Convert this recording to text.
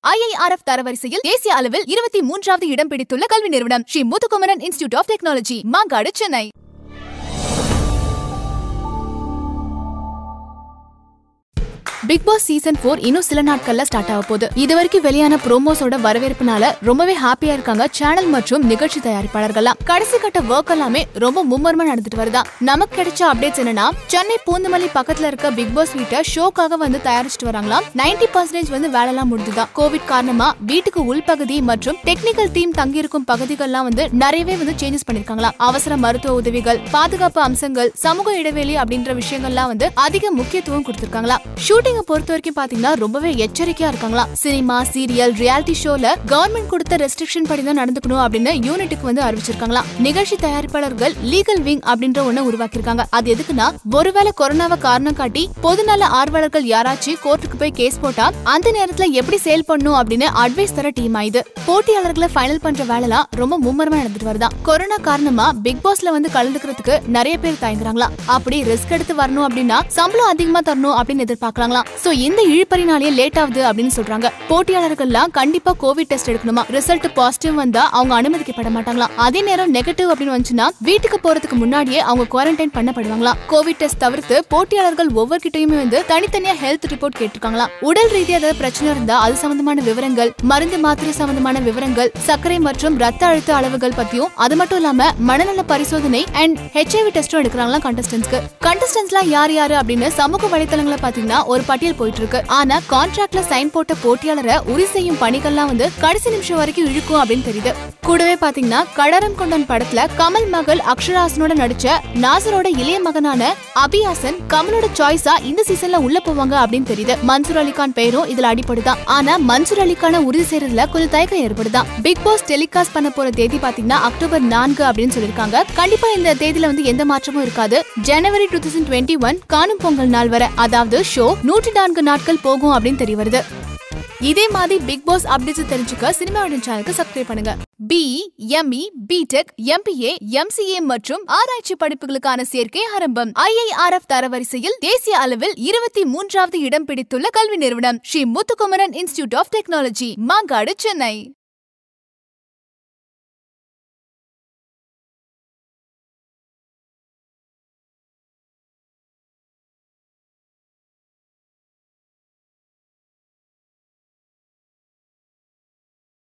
IIRF தரவரிசையில் தேசிய அளவில் இருபத்தி மூன்றாவது இடம் பிடித்துள்ள கல்வி நிறுவனம் Sri Muthukumaran institute of technology Mangadu Chennai Bigg Boss season four இன்னும் சில நாட்கள்ல ஸ்டார்ட் ஆக போகுது இது வரைக்கும் வெளியான ப்ரோமோஸோட வரவேற்புனால ரொம்பவே ஹாப்பியா இருக்காங்க சேனல் மற்றும் நிகழ்ச்சி தயாரிப்பாளர்கள்லாம் கடைசி கட்ட ஒர்க் எல்லாமே ரொம்ப மும்மரமா நடந்துட்டு வருதா நமக்கு கிடைச்ச அப்டேட்ஸ் என்னன்னா சென்னை பூந்தமல்லி பக்கத்துல இருக்க பிக் பாஸ் வீட்டை ஷோக்காக வந்து தயாரிச்சுட்டு வராங்களாம் 90% பர்சன்டேஜ் வந்து வேலைலாம் முடிஞ்சுதான் கோவிட் காரணமா வீட்டுக்கு உள்பகுதி மற்றும் டெக்னிக்கல் டீம் தங்கியிருக்கும் பகுதிகள்லாம் வந்து நிறையவே வந்து சேஞ்சஸ் பண்ணிருக்காங்களாம் அவசர மருத்துவ உதவிகள் பாதுகாப்பு அம்சங்கள் சமூக இடைவெளி அப்படின்ற விஷயங்கள்லாம் வந்து அதிக முக்கியத்துவம் கொடுத்திருக்காங்களா ஷூட்டிங்க பொறுத்த வரைக்கும் பாத்தீங்கன்னா ரொம்பவே எச்சரிக்கையா இருக்காங்களாம் சினிமா சீரியல் ரியாலிட்டி ஷோல கவர்மெண்ட் கொடுத்த ரெஸ்ட்ரிக்ஷன் படி தான் நடந்துக்கணும் அப்படின்னு யூனிட்டுக்கு வந்து அறிவிச்சிருக்காங்களாம் நிகழ்ச்சி தயாரிப்பாளர்கள் லீகல் விங் அப்படின்ற ஒண்ணு உருவாக்கியிருக்காங்க அது எதுக்குன்னா ஒருவேளை கொரோனாவை காரணம் காட்டி பொதுநல ஆர்வலர்கள் யாராச்சும் கோர்ட்டுக்கு போய் கேஸ் போட்டா அந்த நேரத்துல எப்படி செயல் பண்ணும் அப்படின்னு அட்வைஸ் தர டீம் ஆயுது போட்டியாளர்களை ஃபைனல் பண்ற வேலைலாம் ரொம்ப மும்மரமா நடந்துட்டு வருதான் கொரோனா காரணமா பிக் பாஸ்ல வந்து கலந்துக்கிறதுக்கு நிறைய பேர் தயங்குறாங்களா அப்படி ரிஸ்க் எடுத்து வரணும் அப்படின்னா சம்பளம் அதிகமா தரணும் அப்படின்னு எதிர்பார்க்கலாங்களாம் சோ இந்த இழுப்பறினாலேயே லேட் ஆகுது அப்படின்னு சொல்றாங்க போட்டியாளர்கள்லாம் கண்டிப்பா கோவிட் டெஸ்ட் எடுக்கணுமா ரிசல்ட் பாசிட்டிவ் வந்தா அவங்க அனுமதிக்கப்பட மாட்டாங்களாம் அதே நேரம் நெகட்டிவ் அப்படின்னு வந்துச்சுன்னா வீட்டுக்கு போறதுக்கு முன்னாடியே அவங்க குவாரண்டைன் பண்ணப்படுவாங்களாம் கோவிட் டெஸ்ட் தவிர்த்து போட்டியாளர்கள் ஒவ்வொருகிட்டயுமே வந்து தனித்தனியா ஹெல்த் ரிப்போர்ட் கேட்டிருக்காங்களாம் உடல் ரீதியா ஏதாவது பிரச்சனை இருந்தா அது சம்பந்தமான விவரங்கள் மருந்து மாத்திரை சம்பந்தமான விவரங்கள் சர்க்கரை மற்றும் ரத்த அழுத்த அளவுகள் பத்தியும் அது மட்டும் இல்லாம மனநல பரிசோதனை அண்ட் ஹெச்ஐவி டெஸ்டும் எடுக்கிறாங்களாம் கண்டஸ்டன்ஸ்க்கு கண்டஸ்டன்ஸ்லாம் யார் யாரு அப்படின்னு சமூக வலைத்தளங்களை பாத்தீங்கன்னா ஒரு பட்டியல் போயிட்டு இருக்கு ஆனா கான்ட்ராக்ட்ல சைன் போட்ட போட்டியாளரை உறுதி செய்யும் பணிகள்லாம் வந்து கடைசி நிமிஷம் வரைக்கும் இழுக்கும் அப்படின்னு தெரியுது கூடவே பாத்தீங்கன்னா கடரம் கொண்டன் படத்துல கமல் மகள் அக்ஷராசனோட நடிச்ச நாசரோட இளைய மகனான அபியாசன் கமலோட சாய்ஸா இந்த சீசன்ல உள்ள போவாங்க அப்படின்னு தெரியுது மன்சூர் அலிகான் பெயரும் இதுல அடிப்படுதான் ஆனா மன்சூர் அலிகான உறுதி செய்யறதுல கொஞ்சம் தயக்கம் ஏற்படுதான் பிக் பாஸ் டெலிகாஸ்ட் பண்ண போற தேதி பாத்தீங்கன்னா அக்டோபர் நான்கு அப்படின்னு சொல்லிருக்காங்க கண்டிப்பா இந்த தேதியில வந்து எந்த மாற்றமும் இருக்காது ஜனவரி டூ தௌசண்ட் டுவெண்ட்டி ஒன் காணும் பொங்கல் நாள் வரை அதாவது ஷோ நூற்றி நான்கு நாட்கள் போகும் அப்படின்னு தெரிய வருது இதே மாதிரி பிக் பாஸ் அப்டேட்ஸ் தெரிஞ்சுக்க சினிமாவிடன் சேனலுக்கு சப்ஸ்கிரைப் பண்ணுங்க B ME BTech MBA MCA மற்றும் ஆராய்ச்சி படிப்புகளுக்கான சேர்க்கை ஆரம்பம் ஐஐஆர்எஃப் தரவரிசையில் தேசிய அளவில் இருபத்தி மூன்றாவது இடம் பிடித்துள்ள கல்வி நிறுவனம் Sri Muthukumaran institute of technology Mangadu Chennai